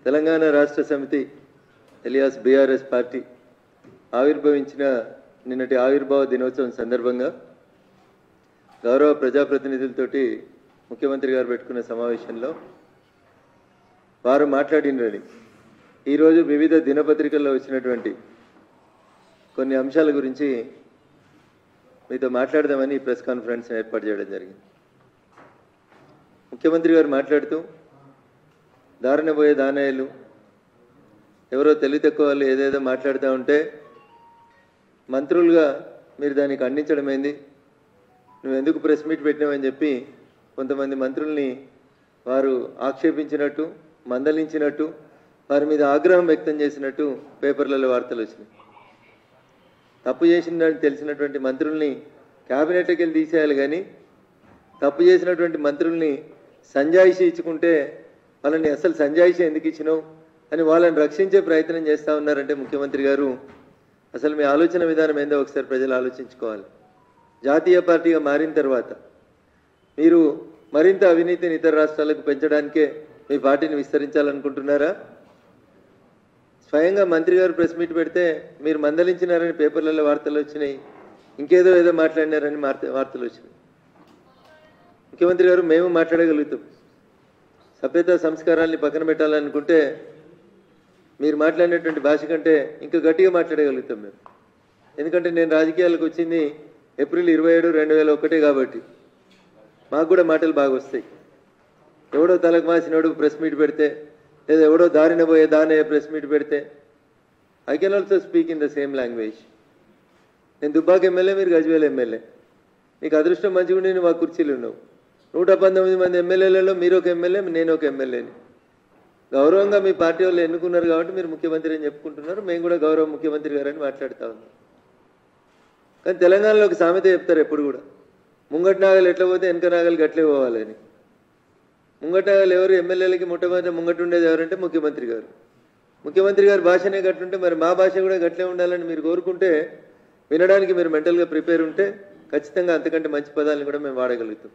తెలంగాణ రాష్ట్ర సమితి alias BRS party ఆవిర్భవించిన నిన్నటి ఆవిర్భావ దినోత్సవం సందర్భంగా గౌరవ ప్రజాప్రతినిధులతోటి ముఖ్యమంత్రి గారు పెట్టుకున్న సమావేశంలో వారు మాట్లాడినని ఈరోజు వివిధ దినపత్రికల్లో వచ్చినటువంటి కొన్ని అంశాల గురించి మీతో మాట్లాడదామని ఈ ప్రెస్ కాన్ఫరెన్స్ ఏర్పాటు చేయడం జరిగింది ముఖ్యమంత్రి గారు మాట్లాడుతూ దారిన పోయే దానాయాలు ఎవరో తెలివి తక్కువ వాళ్ళు ఏదేదో మాట్లాడుతూ ఉంటే మంత్రులుగా మీరు దాన్ని ఖండించడం ఏంది నువ్వు ఎందుకు ప్రెస్ మీట్ పెట్టినావని చెప్పి కొంతమంది మంత్రుల్ని వారు ఆక్షేపించినట్టు మందలించినట్టు వారి మీద ఆగ్రహం వ్యక్తం చేసినట్టు పేపర్లలో వార్తలు వచ్చినాయి తప్పు చేసిందని తెలిసినటువంటి మంత్రుల్ని క్యాబినెట్కి వెళ్ళి తీసేయాలి కానీ తప్పు చేసినటువంటి మంత్రుల్ని సంజాయిషి ఇచ్చుకుంటే వాళ్ళని అసలు సంజాయిషి ఎందుకు ఇచ్చినావు అని వాళ్ళని రక్షించే ప్రయత్నం చేస్తూ ఉన్నారంటే ముఖ్యమంత్రి గారు అసలు మీ ఆలోచన విధానం ఏందో ఒకసారి ప్రజలు ఆలోచించుకోవాలి జాతీయ పార్టీగా మారిన తర్వాత మీరు మరింత అవినీతిని ఇతర రాష్ట్రాలకు పెంచడానికే మీ పార్టీని విస్తరించాలనుకుంటున్నారా స్వయంగా మంత్రి గారు ప్రెస్ మీట్ పెడితే మీరు మందలించినారని పేపర్లలో వార్తలు వచ్చినాయి ఇంకేదో ఏదో మాట్లాడినారని వార్త వార్తలు వచ్చినాయి ముఖ్యమంత్రి గారు మేము మాట్లాడగలుగుతాం సభ్యత సంస్కారాల్ని పక్కన పెట్టాలనుకుంటే మీరు మాట్లాడినటువంటి భాష కంటే ఇంకా గట్టిగా మాట్లాడగలుగుతాం మేము ఎందుకంటే నేను రాజకీయాలకు వచ్చింది ఏప్రిల్ ఇరవై ఏడు రెండు వేల ఒకటే కాబట్టి మాకు కూడా మాటలు బాగా వస్తాయి ఎవడో తలకు మాసినోడు ప్రెస్ మీట్ పెడితే లేదా ఎవడో దారిన పోయే దానే ప్రెస్ మీట్ పెడితే I can also speak in the same language నేను దుబ్బాక ఎమ్మెల్యే మీరు గజ్వేల్ ఎమ్మెల్యే నీకు అదృష్టం మంచిగా ఉండి నువ్వు ఆ కుర్చీలు ఉన్నావు నూట పంతొమ్మిది మంది ఎమ్మెల్యేలలో మీరు ఒక ఎమ్మెల్యే నేను ఒక ఎమ్మెల్యేని గౌరవంగా మీ పార్టీ వాళ్ళు ఎన్నుకున్నారు కాబట్టి మీరు ముఖ్యమంత్రి అని చెప్పుకుంటున్నారు మేము కూడా గౌరవ ముఖ్యమంత్రి గారని మాట్లాడుతూ ఉన్నాం కానీ తెలంగాణలో ఒక సామెత చెప్తారు ఎప్పుడు కూడా ముంగటి నాగలు ఎట్లా పోతే వెనక నాగలు గట్లే పోవాలని ముంగట నాగలు ఎవరు ఎమ్మెల్యేలకి మొట్టమొదటి ముంగట ఉండేది ఎవరంటే ముఖ్యమంత్రి గారు ముఖ్యమంత్రి గారి భాషనే గట్లుంటే మరి మా భాష కూడా గట్లే ఉండాలని మీరు కోరుకుంటే వినడానికి మీరు మెంటల్గా ప్రిపేర్ ఉంటే ఖచ్చితంగా అంతకంటే మంచి పదాలను కూడా మేము వాడగలుగుతాం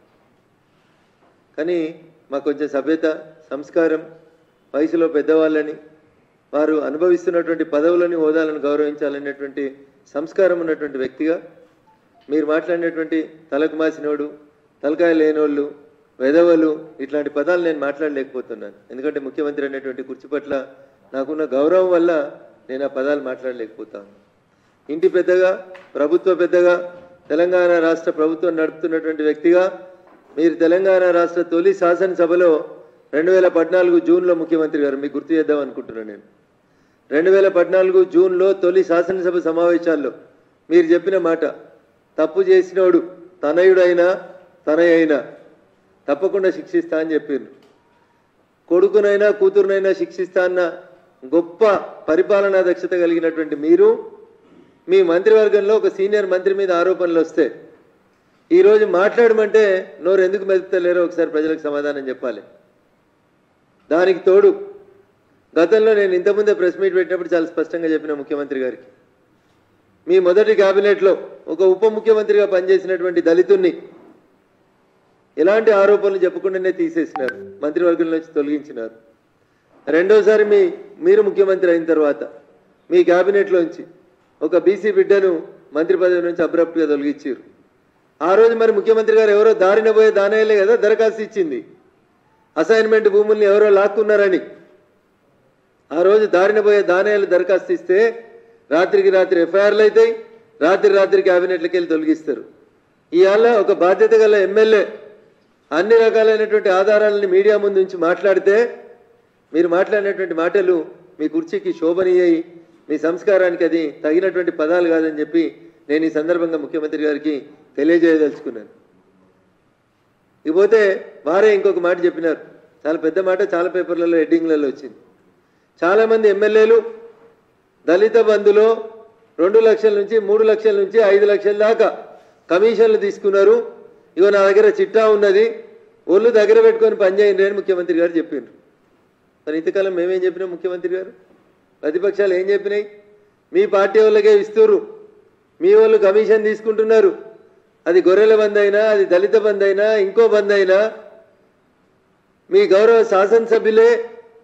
కానీ మాకు కొంచెం సభ్యత సంస్కారం వయసులో పెద్దవాళ్ళని వారు అనుభవిస్తున్నటువంటి పదవులని హోదాలను గౌరవించాలనేటువంటి సంస్కారం ఉన్నటువంటి వ్యక్తిగా మీరు మాట్లాడినటువంటి తలకు మాసినోడు తలకాయ లేనోళ్ళు వెధవలు ఇట్లాంటి పదాలు నేను మాట్లాడలేకపోతున్నాను ఎందుకంటే ముఖ్యమంత్రి అనేటువంటి కుర్చీ పట్ల నాకున్న గౌరవం వల్ల నేను ఆ పదాలు మాట్లాడలేకపోతాను ఇంటి పెద్దగా ప్రభుత్వ పెద్దగా తెలంగాణ రాష్ట్ర ప్రభుత్వం నడుపుతున్నటువంటి వ్యక్తిగా మీరు తెలంగాణ రాష్ట్ర తొలి శాసనసభలో రెండు వేల పద్నాలుగు జూన్లో ముఖ్యమంత్రి గారు మీకు గుర్తు చేద్దాం అనుకుంటున్నాను నేను రెండు వేల పద్నాలుగు జూన్లో తొలి శాసనసభ సమావేశాల్లో మీరు చెప్పిన మాట తప్పు చేసినోడు తనయుడైనా తనయైనా తప్పకుండా శిక్షిస్తా అని చెప్పిండ్రు కొడుకునైనా కూతురునైనా శిక్షిస్తా అన్న గొప్ప పరిపాలనా దక్షత కలిగినటువంటి మీరు మీ మంత్రివర్గంలో ఒక సీనియర్ మంత్రి మీద ఆరోపణలు వస్తే ఈరోజు మాట్లాడమంటే నోరు ఎందుకు మెదుపుతలేరో ఒకసారి ప్రజలకు సమాధానం చెప్పాలి దానికి తోడు గతంలో నేను ఇంతకుముందే ప్రెస్ మీట్ పెట్టినప్పుడు చాలా స్పష్టంగా చెప్పిన ముఖ్యమంత్రి గారికి మీ మొదటి కేబినెట్లో ఒక ఉప ముఖ్యమంత్రిగా పనిచేసినటువంటి దళితుణ్ణి ఎలాంటి ఆరోపణలు చెప్పకుండానే తీసేసినారు మంత్రివర్గం నుంచి తొలగించినారు రెండోసారి మీ మీరు ముఖ్యమంత్రి అయిన తర్వాత మీ క్యాబినెట్లోంచి ఒక బీసీ బిడ్డను మంత్రి పదవి నుంచి అబ్రప్ట్గా తొలగించారు ఆ రోజు మరి ముఖ్యమంత్రి గారు ఎవరో దారిన పోయే దానేలే కదా దరఖాస్తు ఇచ్చింది అసైన్మెంట్ భూముల్ని ఎవరో లాక్కున్నారని ఆ రోజు దారిన పోయే దానేలు దరఖాస్తు ఇస్తే రాత్రికి రాత్రి ఎఫ్ఐఆర్లు అవుతాయి రాత్రి రాత్రి క్యాబినెట్లకి వెళ్ళి తొలగిస్తారు ఇవాళ ఒక బాధ్యత గల ఎమ్మెల్యే అన్ని రకాలైనటువంటి ఆధారాలని మీడియా ముందు నుంచి మాట్లాడితే మీరు మాట్లాడినటువంటి మాటలు మీ కుర్చీకి శోభనీయాయి మీ సంస్కారానికి అది తగినటువంటి పదాలు కాదని చెప్పి నేను ఈ సందర్భంగా ముఖ్యమంత్రి గారికి తెలియజేయదలుచుకున్నాను ఇకపోతే వారే ఇంకొక మాట చెప్పినారు చాలా పెద్ద మాట చాలా పేపర్లలో హెడ్డింగ్లలో వచ్చింది చాలామంది ఎమ్మెల్యేలు దళిత బంధులో రెండు లక్షల నుంచి మూడు లక్షల నుంచి ఐదు లక్షల దాకా కమిషన్లు తీసుకున్నారు ఇగో నా దగ్గర చిట్టా ఉన్నది ఒళ్ళు దగ్గర పెట్టుకొని పనిచేయండి అని ముఖ్యమంత్రి గారు చెప్పిండ్రు మరి ఇంతకాలం మేమేం చెప్పినాం ముఖ్యమంత్రి గారు ప్రతిపక్షాలు ఏం చెప్పినాయి మీ పార్టీ వాళ్ళకే ఇస్తున్నారు మీ వాళ్ళు కమిషన్ తీసుకుంటున్నారు అది గొర్రెల బంద్ అయినా అది దళిత బంద్ అయినా ఇంకో బంద్ అయినా మీ గౌరవ శాసనసభ్యులే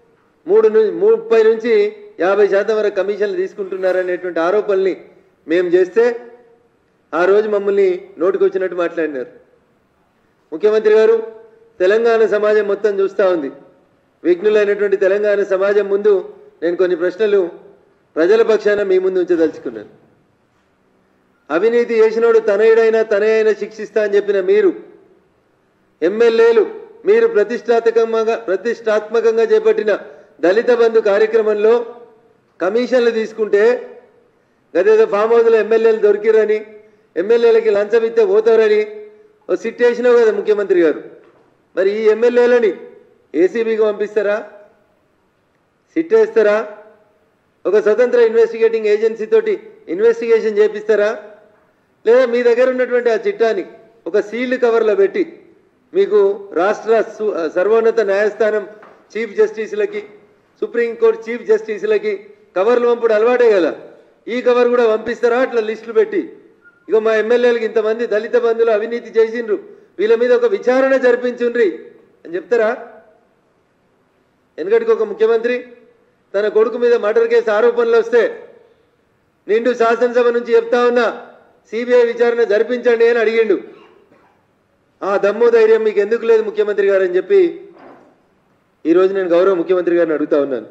మూడు ను- ముప్పై నుంచి యాభై శాతం వరకు కమిషన్లు తీసుకుంటున్నారనేటువంటి ఆరోపణల్ని మేము చేస్తే ఆ రోజు మమ్మల్ని నోటికొచ్చినట్టు మాట్లాడినారు ముఖ్యమంత్రి గారు తెలంగాణ సమాజం మొత్తం చూస్తూ ఉంది విఘ్నులైనటువంటి తెలంగాణ సమాజం ముందు నేను కొన్ని ప్రశ్నలు ప్రజల పక్షాన మీ ముందు ఉంచదలుచుకున్నాను అవినీతి చేసినోడు తనయుడైనా తనయైనా శిక్షిస్తా అని చెప్పిన మీరు ఎమ్మెల్యేలు మీరు ప్రతిష్టాత్మకంగా ప్రతిష్టాత్మకంగా చేపట్టిన దళిత బంధు కార్యక్రమంలో కమిషన్లు తీసుకుంటే గదేదో ఫామ్ హౌస్లో ఎమ్మెల్యేలు దొరికిరని ఎమ్మెల్యేలకి లంచం ఇస్తే పోతారని ఓ సిట్ వేసినావు కదా ముఖ్యమంత్రి గారు మరి ఈ ఎమ్మెల్యేలని ఏసీబీకి పంపిస్తారా సిట్ వేస్తారా ఒక స్వతంత్ర ఇన్వెస్టిగేటింగ్ ఏజెన్సీ తోటి ఇన్వెస్టిగేషన్ చేపిస్తారా లేదా మీ దగ్గర ఉన్నటువంటి ఆ చిట్టాని ఒక సీల్డ్ కవర్లో పెట్టి మీకు రాష్ట్ర సు- సర్వోన్నత న్యాయస్థానం చీఫ్ జస్టిస్లకి సుప్రీంకోర్టు చీఫ్ జస్టిస్లకి కవర్లు పంపుడు అలవాటే కదా ఈ కవర్ కూడా పంపిస్తారా అట్లా లిస్టులు పెట్టి ఇక మా ఎమ్మెల్యేలకు ఇంతమంది దళిత బంధువులు అవినీతి చేసిండ్రు వీళ్ళ మీద ఒక విచారణ జరిపించుండ్రి అని చెప్తారా ఎందుకంటే ఒక ముఖ్యమంత్రి తన కొడుకు మీద మర్డర్ కేసు ఆరోపణలు వస్తే నిండు శాసనసభ నుంచి చెప్తా ఉన్నా సిబిఐ విచారణ జరిపించండి అని అడిగిండు ఆ దమ్ము ధైర్యం మీకు ఎందుకు లేదు ముఖ్యమంత్రి గారు అని చెప్పి ఈరోజు నేను గౌరవ ముఖ్యమంత్రి గారిని అడుగుతా ఉన్నాను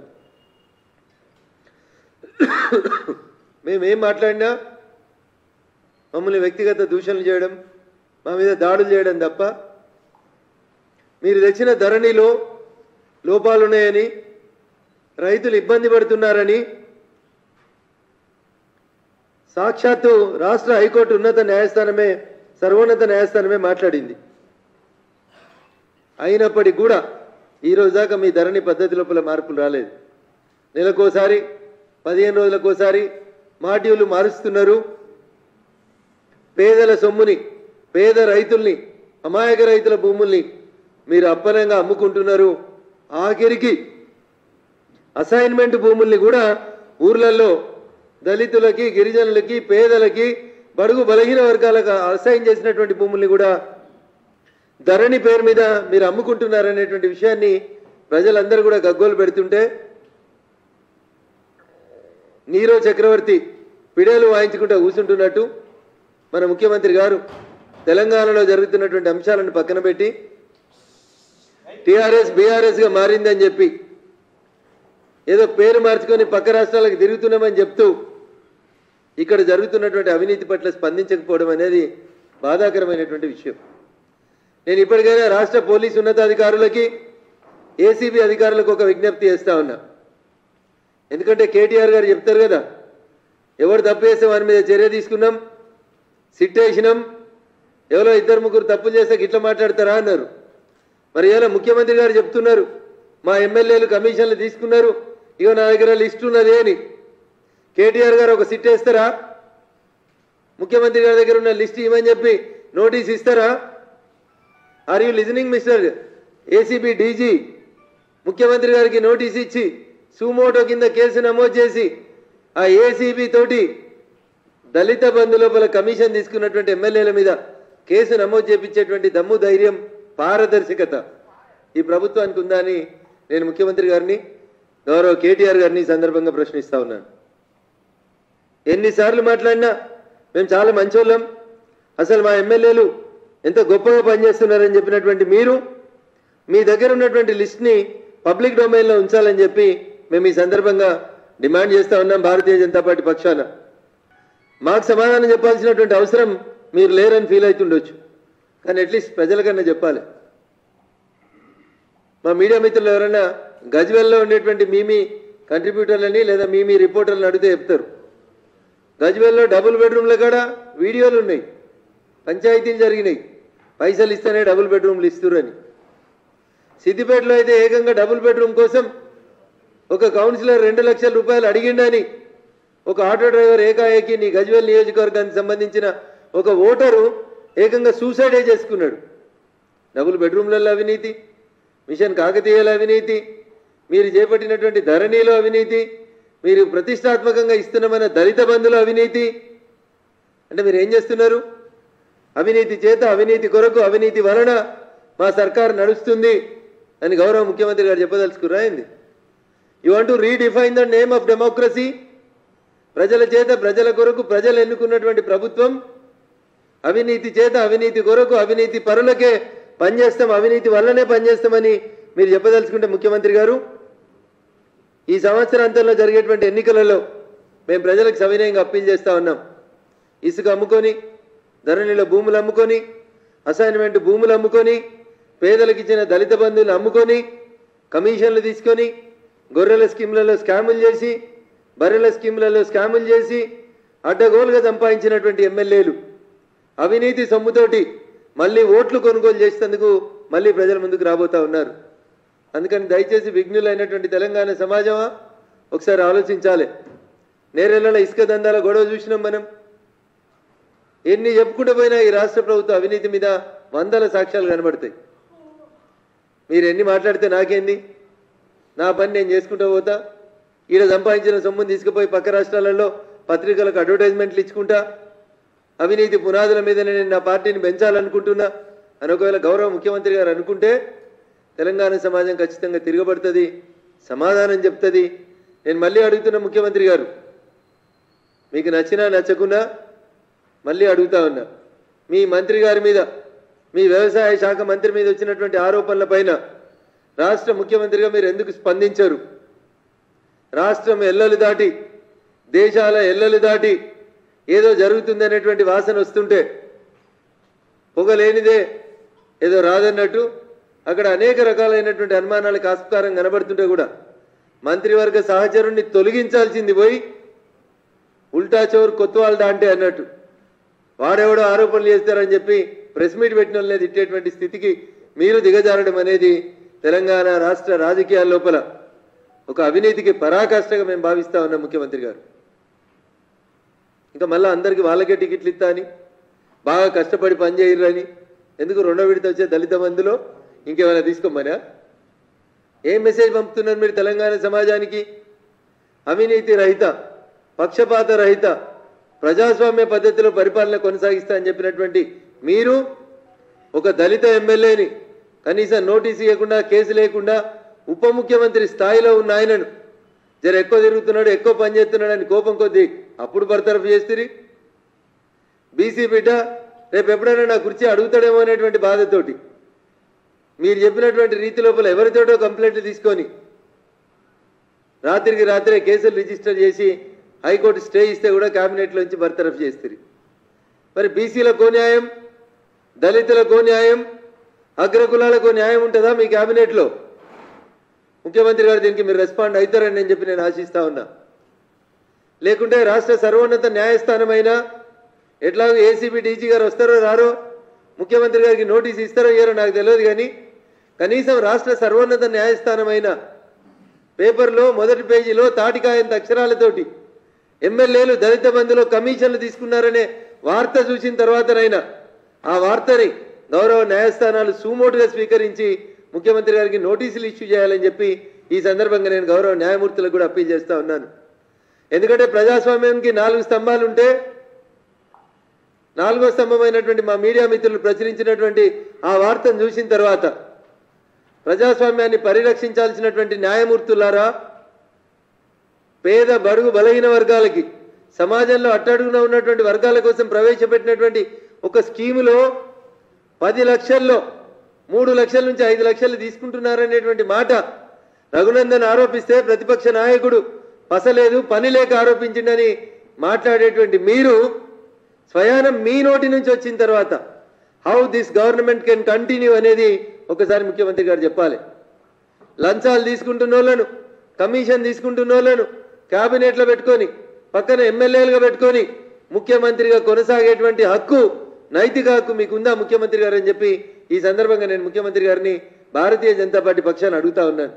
మేమేం మాట్లాడినా మమ్మల్ని వ్యక్తిగత దూషణలు చేయడం మా మీద దాడులు చేయడం తప్ప మీరు తెచ్చిన ధరణిలో లోపాలున్నాయని రైతులు ఇబ్బంది పడుతున్నారని సాక్షాత్తు రాష్ట్ర హైకోర్టు ఉన్నత న్యాయస్థానమే సర్వోన్నత న్యాయస్థానమే మాట్లాడింది అయినప్పటికీ కూడా ఈ రోజు దాకా మీ ధరణి పద్ధతి లోపల మార్పులు రాలేదు నెలకోసారి పదిహేను రోజులకోసారి మాడ్యూలు మారుస్తున్నారు పేదల సొమ్ముని పేద రైతుల్ని అమాయక రైతుల భూముల్ని మీరు అప్పనంగా అమ్ముకుంటున్నారు ఆఖరికి అసైన్మెంట్ భూముల్ని కూడా ఊర్లలో దళితులకి గిరిజనులకి పేదలకి బడుగు బలహీన వర్గాలకు అసైన్ చేసినటువంటి భూముల్ని కూడా ధరణి పేరు మీద మీరు అమ్ముకుంటున్నారనేటువంటి విషయాన్ని ప్రజలందరూ కూడా గగ్గోలు పెడుతుంటే నీరో చక్రవర్తి పిడేలు వాయించుకుంటూ కూర్చుంటున్నట్టు మన ముఖ్యమంత్రి గారు తెలంగాణలో జరుగుతున్నటువంటి అంశాలను పక్కన పెట్టి టీఆర్ఎస్ బీఆర్ఎస్గా మారిందని చెప్పి ఏదో పేరు మార్చుకొని పక్క రాష్ట్రాలకు తిరుగుతున్నామని చెప్తూ ఇక్కడ జరుగుతున్నటువంటి అవినీతి పట్ల స్పందించకపోవడం అనేది బాధాకరమైనటువంటి విషయం నేను ఇప్పటికైనా రాష్ట్ర పోలీసు ఉన్నతాధికారులకి ఏసీబీ అధికారులకు ఒక విజ్ఞప్తి చేస్తా ఉన్నా ఎందుకంటే కేటీఆర్ గారు చెప్తారు కదా ఎవరు తప్పు చేస్తే వారి మీద చర్య తీసుకున్నాం సిట్ వేసినాం ఎవరో ఇద్దరు ముగ్గురు తప్పులు చేస్తే గిట్ల మాట్లాడతారా అన్నారు మరి ఇలా ముఖ్యమంత్రి గారు చెప్తున్నారు మా ఎమ్మెల్యేలు కమిషన్లు తీసుకున్నారు ఇగో నా దగ్గర లిస్ట్ ఉన్నది అని కేటీఆర్ గారు ఒక సిట్ వేస్తారా ముఖ్యమంత్రి గారి దగ్గర ఉన్న లిస్ట్ ఇవ్వని చెప్పి నోటీస్ ఇస్తారా are you listening mister ACB DG ముఖ్యమంత్రి గారికి నోటీస్ ఇచ్చి సుమోటో కింద కేసు నమోదు చేసి ఆ ఏసీబీ తోటి దళిత బంధు లోపల కమిషన్ తీసుకున్నటువంటి ఎమ్మెల్యేల మీద కేసు నమోదు చేపించేటువంటి దమ్ము ధైర్యం పారదర్శకత ఈ ప్రభుత్వానికి ఉందా అని నేను ముఖ్యమంత్రి గారిని గౌరవ కేటీఆర్ గారిని ఈ సందర్భంగా ప్రశ్నిస్తా ఉన్నాను ఎన్నిసార్లు మాట్లాడినా మేము చాలా మంచోళ్ళం అసలు మా ఎమ్మెల్యేలు ఎంత గొప్పగా పనిచేస్తున్నారని చెప్పినటువంటి మీరు మీ దగ్గర ఉన్నటువంటి లిస్ట్ని పబ్లిక్ డొమైన్లో ఉంచాలని చెప్పి మేము ఈ సందర్భంగా డిమాండ్ చేస్తా ఉన్నాం భారతీయ జనతా పార్టీ పక్షాన మాకు సమాధానం చెప్పాల్సినటువంటి అవసరం మీరు లేరని ఫీల్ అవుతుండొచ్చు కానీ అట్లీస్ట్ ప్రజలకన్నా చెప్పాలి మా మీడియా మిత్రులు ఎవరైనా గజ్వెల్లో ఉండేటువంటి మీ మీ కంట్రిబ్యూటర్లని లేదా మీ మీ రిపోర్టర్లను అడిగితే చెప్తారు గజ్వెల్లో డబుల్ బెడ్రూమ్ల కాడ వీడియోలు ఉన్నాయి పంచాయతీలు జరిగినాయి పైసలు ఇస్తేనే డబుల్ బెడ్రూమ్లు ఇస్తున్నారు అని సిద్దిపేటలో అయితే ఏకంగా డబుల్ బెడ్రూమ్ కోసం ఒక కౌన్సిలర్ రెండు లక్షల రూపాయలు అడిగిండని ఒక ఆటో డ్రైవర్ ఏకాఏకి నీ గజ్వేల్ నియోజకవర్గానికి సంబంధించిన ఒక ఓటరు ఏకంగా సూసైడే చేసుకున్నాడు డబుల్ బెడ్రూమ్లలో అవినీతి మిషన్ కాకతీయాల అవినీతి మీరు చేపట్టినటువంటి ధరణిలో అవినీతి మీరు ప్రతిష్టాత్మకంగా ఇస్తున్నామన్న దళిత బంధుల అవినీతి అంటే మీరు ఏం చేస్తున్నారు అవినీతి చేత అవినీతి కొరకు అవినీతి వలన మా సర్కారు నడుస్తుంది అని గౌరవ ముఖ్యమంత్రి గారు చెప్పదలుచుకురా ఏంది you want to redefine the name of democracy ప్రజల చేత ప్రజల కొరకు ప్రజలు ఎన్నుకున్నటువంటి ప్రభుత్వం అవినీతి చేత అవినీతి కొరకు అవినీతి పరులకే పనిచేస్తాం అవినీతి వల్లనే పనిచేస్తామని మీరు చెప్పదలుచుకుంటే ముఖ్యమంత్రి గారు ఈ సంవత్సరాంతంలో జరిగేటువంటి ఎన్నికలలో మేము ప్రజలకు సవినయంగా అప్పీల్ చేస్తా ఉన్నాం ఇసుక అమ్ముకొని ధరణిలో భూములు అమ్ముకొని అసైన్మెంట్ భూములు అమ్ముకొని పేదలకు ఇచ్చిన దళిత బంధువులు అమ్ముకొని కమిషన్లు తీసుకొని గొర్రెల స్కీమ్లలో స్కాములు చేసి బర్రెల స్కీమ్లలో స్కాములు చేసి అడ్డగోలుగా సంపాదించినటువంటి ఎమ్మెల్యేలు అవినీతి సొమ్ముతోటి మళ్ళీ ఓట్లు కొనుగోలు చేసేందుకు మళ్ళీ ప్రజల ముందుకు రాబోతా ఉన్నారు అందుకని దయచేసి విఘ్నులైనటువంటి తెలంగాణ సమాజమా ఒకసారి ఆలోచించాలి నేరెళ్ళ ఇసుక దందాల గొడవ చూసినాం మనం ఎన్ని చెప్పుకుంటూ పోయినా ఈ రాష్ట్ర ప్రభుత్వ అవినీతి మీద వందల సాక్ష్యాలు కనబడతాయి మీరు ఎన్ని మాట్లాడితే నాకేంది నా పని నేను చేసుకుంటూ పోతా ఈడ సంపాదించిన సొమ్ముని తీసుకుపోయి పక్క రాష్ట్రాలలో పత్రికలకు అడ్వర్టైజ్మెంట్లు ఇచ్చుకుంటా అవినీతి పునాదుల మీద నేను నా పార్టీని పెంచాలనుకుంటున్నా అని ఒకవేళ గౌరవ ముఖ్యమంత్రి గారు అనుకుంటే తెలంగాణ సమాజం ఖచ్చితంగా తిరగబడుతుంది సమాధానం చెప్తుంది నేను మళ్ళీ అడుగుతున్న ముఖ్యమంత్రి గారు మీకు నచ్చినా నచ్చకున్నా మళ్ళీ అడుగుతా ఉన్నా మీ మంత్రి గారి మీద మీ వ్యవసాయ శాఖ మంత్రి మీద వచ్చినటువంటి ఆరోపణల పైన రాష్ట్ర ముఖ్యమంత్రిగా మీరు ఎందుకు స్పందించరు రాష్ట్రం ఎల్లలు దాటి దేశాల ఎల్లలు దాటి ఏదో జరుగుతుందనేటువంటి వాసన వస్తుంటే పొగ లేనిదే ఏదో రాదన్నట్టు అక్కడ అనేక రకాలైనటువంటి అనుమానాలకు ఆస్కారం కనబడుతుంటే కూడా మంత్రివర్గ సహచరుణ్ణి తొలగించాల్సింది పోయి ఉల్టా చోరు కొత్తవాళ్ళ అంటే అన్నట్టు వాడెవడో ఆరోపణలు చేస్తారని చెప్పి ప్రెస్ మీట్ పెట్టిన వాళ్ళని తిట్టేటువంటి స్థితికి మీరు దిగజారడం అనేది తెలంగాణ రాష్ట్ర రాజకీయాల లోపల ఒక అవినీతికి పరాకాష్ఠగా మేము భావిస్తా ఉన్నాం ముఖ్యమంత్రి గారు ఇంకా మళ్ళీ అందరికీ వాళ్ళకే టికెట్లు ఇస్తా అని బాగా కష్టపడి పని చేయరని ఎందుకు రెండో విడత వచ్చే దళిత మందిలో ఇంకేమైనా తీసుకోమనా ఏం మెసేజ్ పంపుతున్నారు మీరు తెలంగాణ సమాజానికి అవినీతి రహిత పక్షపాత రహిత ప్రజాస్వామ్య పద్ధతిలో పరిపాలన కొనసాగిస్తా అని చెప్పినటువంటి మీరు ఒక దళిత ఎమ్మెల్యేని కనీసం నోటీస్ ఇవ్వకుండా కేసు లేకుండా ఉప ముఖ్యమంత్రి స్థాయిలో ఉన్న ఆయనను జర ఎక్కువ తిరుగుతున్నాడు ఎక్కువ పని చేస్తున్నాడు అని కోపం కొద్దీ అప్పుడు బర్తరఫ్ చేస్తుంది బీసీ బిడ్డ రేపు ఎప్పుడైనా నా కుర్చీ అడుగుతాడేమో అనేటువంటి బాధతోటి మీరు చెప్పినటువంటి రీతి లోపల ఎవరితోటో కంప్లైంట్లు తీసుకొని రాత్రికి రాత్రే కేసులు రిజిస్టర్ చేసి హైకోర్టు స్టే ఇస్తే కూడా క్యాబినెట్లోంచి బర్తరఫ్ చేస్తారు మరి బీసీలకు న్యాయం దళితులకు న్యాయం అగ్రకులాలకు న్యాయం ఉంటుందా మీ క్యాబినెట్లో ముఖ్యమంత్రి గారు దీనికి మీరు రెస్పాండ్ అవుతారని నేను చెప్పి నేను ఆశిస్తా ఉన్నా లేకుంటే రాష్ట్ర సర్వోన్నత న్యాయస్థానమైన ఎట్లాగో ఏసీబీ డీజీ గారు వస్తారో రారో ముఖ్యమంత్రి గారికి నోటీస్ ఇస్తారో ఇయ్యారో నాకు తెలియదు కానీ కనీసం రాష్ట్ర సర్వోన్నత న్యాయస్థానమైన పేపర్లో మొదటి పేజీలో తాటికాయంత అక్షరాలతోటి ఎమ్మెల్యేలు దళిత బంధులో కమిషన్లు తీసుకున్నారనే వార్త చూసిన తర్వాతనైనా ఆ వార్తని గౌరవ న్యాయస్థానాలు సూమోటుగా స్వీకరించి ముఖ్యమంత్రి గారికి నోటీసులు ఇష్యూ చేయాలని చెప్పి ఈ సందర్భంగా నేను గౌరవ న్యాయమూర్తులకు కూడా అప్పీల్ చేస్తా ఉన్నాను ఎందుకంటే ప్రజాస్వామ్యానికి నాలుగు స్తంభాలు ఉంటే నాలుగో స్తంభమైనటువంటి మా మీడియా మిత్రులు ప్రచురించినటువంటి ఆ వార్తను చూసిన తర్వాత ప్రజాస్వామ్యాన్ని పరిరక్షించాల్సినటువంటి న్యాయమూర్తులారా పేద బడుగు బలహీన వర్గాలకి సమాజంలో అట్టడుగున ఉన్నటువంటి వర్గాల కోసం ప్రవేశపెట్టినటువంటి ఒక స్కీములో పది లక్షల్లో మూడు లక్షల నుంచి ఐదు లక్షలు తీసుకుంటున్నారనేటువంటి మాట రఘునందన్ ఆరోపిస్తే ప్రతిపక్ష నాయకుడు పసలేదు పని లేక ఆరోపించిండని మాట్లాడేటువంటి మీరు స్వయానం మీ నోటి నుంచి వచ్చిన తర్వాత how this government can continue అనేది ఒకసారి ముఖ్యమంత్రి గారు చెప్పాలి లంచాలు తీసుకుంటున్న వాళ్ళను కమిషన్ తీసుకుంటున్న వాళ్ళను క్యాబినెట్లో పెట్టుకొని పక్కన ఎమ్మెల్యేలుగా పెట్టుకొని ముఖ్యమంత్రిగా కొనసాగేటువంటి హక్కు నైతిక హక్కు మీకుందా ముఖ్యమంత్రి గారు అని చెప్పి ఈ సందర్భంగా నేను ముఖ్యమంత్రి గారిని భారతీయ జనతా పార్టీ పక్షాన్ని అడుగుతా ఉన్నాను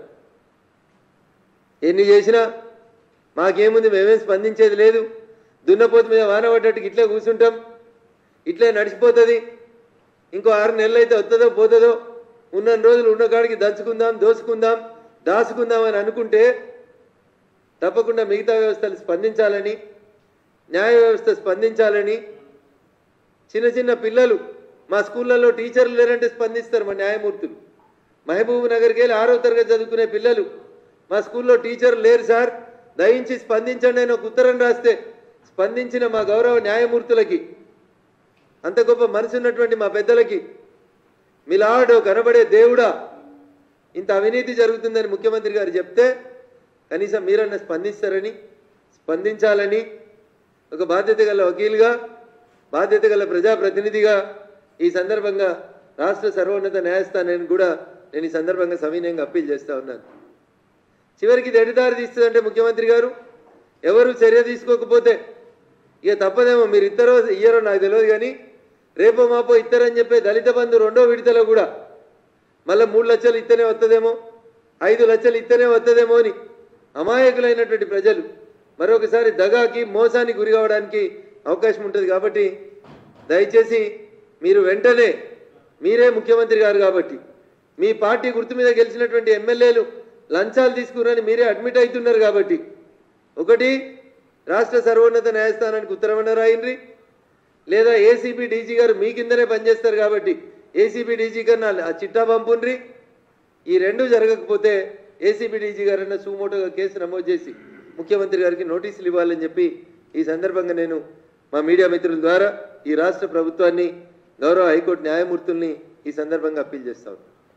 ఎన్ని చేసినా మాకేముంది మేమేం స్పందించేది లేదు దున్నపోతు మీద వాన పడ్డట్టుకు ఇట్లే కూర్చుంటాం ఇట్లే నడిచిపోతుంది ఇంకో ఆరు నెలలు అయితే వస్తుందో పోతుందో ఉన్న రోజులు ఉన్న కాడికి దంచుకుందాం దోసుకుందాం దాచుకుందాం అని అనుకుంటే తప్పకుండా మిగతా వ్యవస్థలు స్పందించాలని న్యాయ వ్యవస్థ స్పందించాలని చిన్న చిన్న పిల్లలు మా స్కూళ్ళల్లో టీచర్లు లేరంటే స్పందిస్తారు మా న్యాయమూర్తులు మహబూబ్ నగర్కి వెళ్ళి ఆరో తరగతి చదువుకునే పిల్లలు మా స్కూల్లో టీచర్ లేరు సార్ దయించి స్పందించండి అని ఒక ఉత్తరం రాస్తే స్పందించిన మా గౌరవ న్యాయమూర్తులకి అంత గొప్ప మనసు ఉన్నటువంటి మా పెద్దలకి మిలాడో కనబడే దేవుడా ఇంత అవినీతి జరుగుతుందని ముఖ్యమంత్రి గారు చెప్తే కనీసం మీరన్నా స్పందిస్తారని స్పందించాలని ఒక బాధ్యత గల వకీలుగా బాధ్యత గల ప్రజాప్రతినిధిగా ఈ సందర్భంగా రాష్ట్ర సర్వోన్నత న్యాయస్థానాన్ని కూడా నేను ఈ సందర్భంగా సవినయంగా అప్పీల్ చేస్తా ఉన్నాను చివరికి ఇది ఎడిదారి తీస్తుందంటే ముఖ్యమంత్రి గారు ఎవరు చర్య తీసుకోకపోతే ఇక తప్పదేమో మీరు ఇద్దరో ఇయ్యరో నాకు తెలియదు కానీ రేపో మాపో ఇద్దరని చెప్పే దళిత బంధు రెండో విడతలో కూడా మళ్ళీ మూడు లక్షలు ఇత్తనే వస్తుందేమో ఐదు లక్షలు ఇత్తనే వస్తుందేమో అని అమాయకులైనటువంటి ప్రజలు మరొకసారి దగాకి మోసానికి గురి కావడానికి అవకాశం ఉంటుంది కాబట్టి దయచేసి మీరు వెంటనే మీరే ముఖ్యమంత్రి గారు కాబట్టి మీ పార్టీ గుర్తు మీద గెలిచినటువంటి ఎమ్మెల్యేలు లంచాలు తీసుకురని మీరే అడ్మిట్ అవుతున్నారు కాబట్టి ఒకటి రాష్ట్ర సర్వోన్నత న్యాయస్థానానికి ఉత్తరమన్న రాయండి లేదా ఏసీబీ డీజీ గారు మీ కిందనే పనిచేస్తారు కాబట్టి ఏసీబీ డీజీ కన్నా ఆ చిట్టా పంపుండ్రి ఈ రెండు జరగకపోతే ఏసీబీ డీజీ గారన్న సుమోటోగా కేసు నమోదు చేసి ముఖ్యమంత్రి గారికి నోటీసులు ఇవ్వాలని చెప్పి ఈ సందర్భంగా నేను మా మీడియా మిత్రుల ద్వారా ఈ రాష్ట్ర ప్రభుత్వాన్ని గౌరవ హైకోర్టు న్యాయమూర్తుల్ని ఈ సందర్భంగా అప్పీల్ చేస్తాను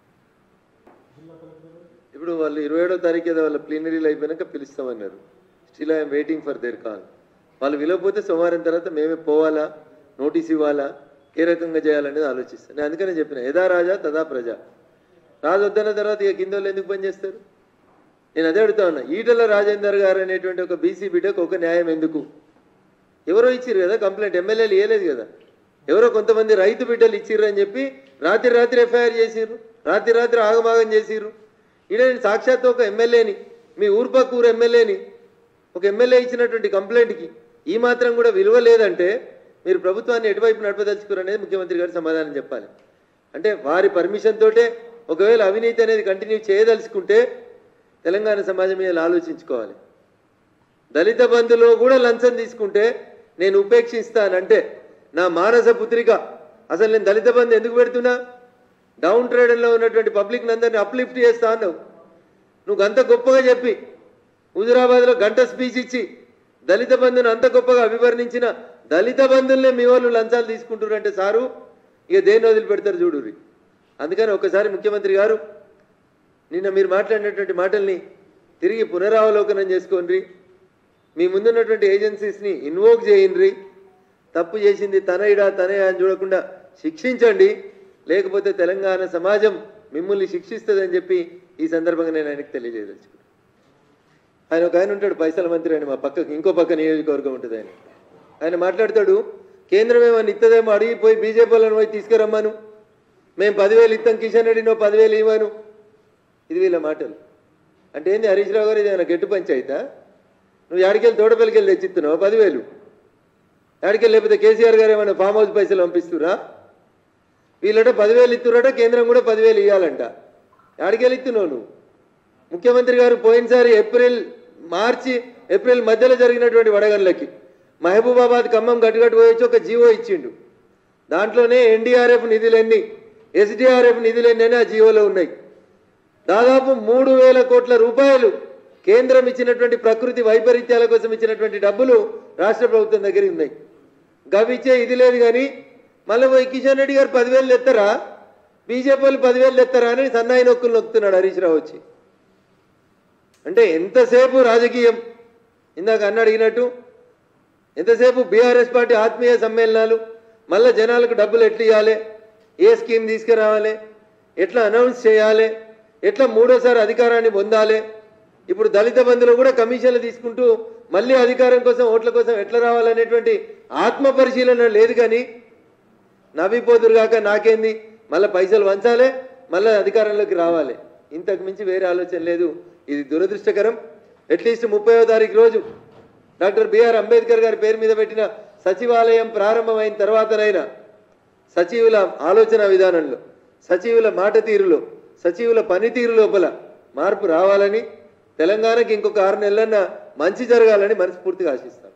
ఇప్పుడు వాళ్ళు ఇరవై ఏడో తారీఖు ఏదో వాళ్ళ ప్లీనరీలు అయిపోయినాక పిలుస్తామన్నారు still I'm waiting for their call వాళ్ళు విలవపోతే సోమవారం తర్వాత మేమే పోవాలా నోటీస్ ఇవ్వాలా ఏ రకంగా చేయాలనేది ఆలోచిస్తాను నేను అందుకనే చెప్పిన యథా రాజా తదా ప్రజ రాజు వద్దన్న తర్వాత ఇక కింద వాళ్ళు ఎందుకు పనిచేస్తారు నేను అదే అడుగుతా ఉన్నా ఈటల రాజేందర్ గారు అనేటువంటి ఒక బీసీ బిడ్డకు ఒక న్యాయం ఎందుకు ఎవరో ఇచ్చిర్రు కదా కంప్లైంట్ ఎమ్మెల్యేలు ఇవ్వలేదు కదా ఎవరో కొంతమంది రైతు బిడ్డలు ఇచ్చిర్రు అని చెప్పి రాత్రి రాత్రి ఎఫ్ఐఆర్ చేసిర్రు రాత్రి రాత్రి ఆగమాగం చేసిర్రు ఈడ నేను సాక్షాత్తు ఒక ఎమ్మెల్యేని మీ ఊర్పక్క ఊరు ఎమ్మెల్యేని ఒక ఎమ్మెల్యే ఇచ్చినటువంటి కంప్లైంట్కి ఈ మాత్రం కూడా విలువ లేదంటే మీరు ప్రభుత్వాన్ని ఎటువైపు నడపదలుచుకోరు అనేది ముఖ్యమంత్రి గారు సమాధానం చెప్పాలి అంటే వారి పర్మిషన్ తోటే ఒకవేళ అవినీతి అనేది కంటిన్యూ చేయదలుచుకుంటే తెలంగాణ సమాజం మీద ఆలోచించుకోవాలి దళిత బంధులో కూడా లంచం తీసుకుంటే నేను ఉపేక్షిస్తానంటే నా మానస పుత్రిక అసలు నేను దళిత బంధు ఎందుకు పెడుతున్నా డౌన్ ట్రేడర్లో ఉన్నటువంటి పబ్లిక్ అందరిని అప్లిఫ్ట్ చేస్తా అన్నావు నువ్వు అంత గొప్పగా చెప్పి హుజురాబాద్లో గంట స్పీచ్ ఇచ్చి దళిత బంధుని అంత గొప్పగా అభివర్ణించిన దళిత బంధువులనే మీ వాళ్ళు లంచాలు తీసుకుంటున్నారంటే సారు ఇక దేన్ని వదిలిపెడతారు చూడుర్రి అందుకని ఒకసారి ముఖ్యమంత్రి గారు నిన్న మీరు మాట్లాడినటువంటి మాటల్ని తిరిగి పునరావలోకనం చేసుకోండి మీ ముందున్నటువంటి ఏజెన్సీస్ని ఇన్వోక్ చేయండి తప్పు చేసింది తన ఇడా తనే అని చూడకుండా శిక్షించండి లేకపోతే తెలంగాణ సమాజం మిమ్మల్ని శిక్షిస్తుందని చెప్పి ఈ సందర్భంగా నేను ఆయనకు తెలియజేయదలుచుకున్నాను ఆయన ఒక ఆయన ఉంటాడు పైసల మంత్రి అని మా పక్కకి ఇంకో పక్క నియోజకవర్గం ఉంటుంది ఆయన ఆయన మాట్లాడతాడు కేంద్రం ఏమన్నా ఇత్తదేమో అడిగిపోయి బీజేపీ వాళ్ళని పోయి తీసుకురమ్మాను మేము పదివేలు ఇస్తాం కిషన్ రెడ్డి నువ్వు పదివేలు ఇవ్వను ఇది వీళ్ళ మాటలు అంటే ఏంది హరీష్ రావు గారు ఇది ఏమైనా గట్టు పంచాయితా నువ్వు యాడికెళ్ళి తోటపల్లికెళ్ళి తెచ్చిస్తున్నావు పదివేలు యాడికెళ్ళి లేకపోతే కేసీఆర్ గారు ఏమైనా ఫామ్ హౌస్ పైసలు పంపిస్తురా వీళ్ళట పదివేలు ఇస్తురట కేంద్రం కూడా పదివేలు ఇవ్వాలంట యాడికెళ్ళి ఇస్తున్నావు నువ్వు ముఖ్యమంత్రి గారు పోయినసారి ఏప్రిల్ మార్చి ఏప్రిల్ మధ్యలో జరిగినటువంటి వడగళ్ళకి మహబూబాబాద్ ఖమ్మం గట్టుగట్టు పోయొచ్చి ఒక జీవో ఇచ్చిండు దాంట్లోనే ఎన్డీఆర్ఎఫ్ నిధులన్నీ ఎస్డిఆర్ఎఫ్ నిధులన్నీ అని ఆ జీవోలో ఉన్నాయి దాదాపు మూడు వేల కోట్ల రూపాయలు కేంద్రం ఇచ్చినటువంటి ప్రకృతి వైపరీత్యాల కోసం ఇచ్చినటువంటి డబ్బులు రాష్ట్ర ప్రభుత్వం దగ్గర ఉన్నాయి గవిచ్చే ఇది లేదు కానీ మళ్ళీ పోయి కిషన్ రెడ్డి గారు పదివేలు తెస్తారా బీజేపీ వాళ్ళు పదివేలు తెస్తారా అని సన్నాయి నొక్కులు నొక్కుతున్నాడు హరీష్ రావు వచ్చి అంటే ఎంతసేపు రాజకీయం ఇందాక అన్న అడిగినట్టు ఎంతసేపు బీఆర్ఎస్ పార్టీ ఆత్మీయ సమ్మేళనాలు మళ్ళీ జనాలకు డబ్బులు ఎట్లా ఇవ్వాలి ఏ స్కీమ్ తీసుకురావాలి ఎట్లా అనౌన్స్ చేయాలి ఎట్లా మూడోసారి అధికారాన్ని పొందాలి ఇప్పుడు దళిత బంధులో కూడా కమిషన్లు తీసుకుంటూ మళ్ళీ అధికారం కోసం ఓట్ల కోసం ఎట్లా రావాలనేటువంటి ఆత్మ పరిశీలన లేదు కానీ నవ్విపోతురుగాక నాకేంది మళ్ళీ పైసలు వంచాలి మళ్ళీ అధికారంలోకి రావాలి ఇంతకు మించి వేరే ఆలోచన లేదు ఇది దురదృష్టకరం అట్లీస్ట్ ముప్పైవ తారీఖు రోజు డాక్టర్ బిఆర్ అంబేద్కర్ గారి పేరు మీద పెట్టిన సచివాలయం ప్రారంభమైన తర్వాతనైనా సచివుల ఆలోచన విధానంలో సచివుల మాట తీరులో సచివుల పనితీరు లోపల మార్పు రావాలని తెలంగాణకి ఇంకొక ఆరు నెలలన్నా మంచి జరగాలని మనస్ఫూర్తిగా ఆశిస్తాను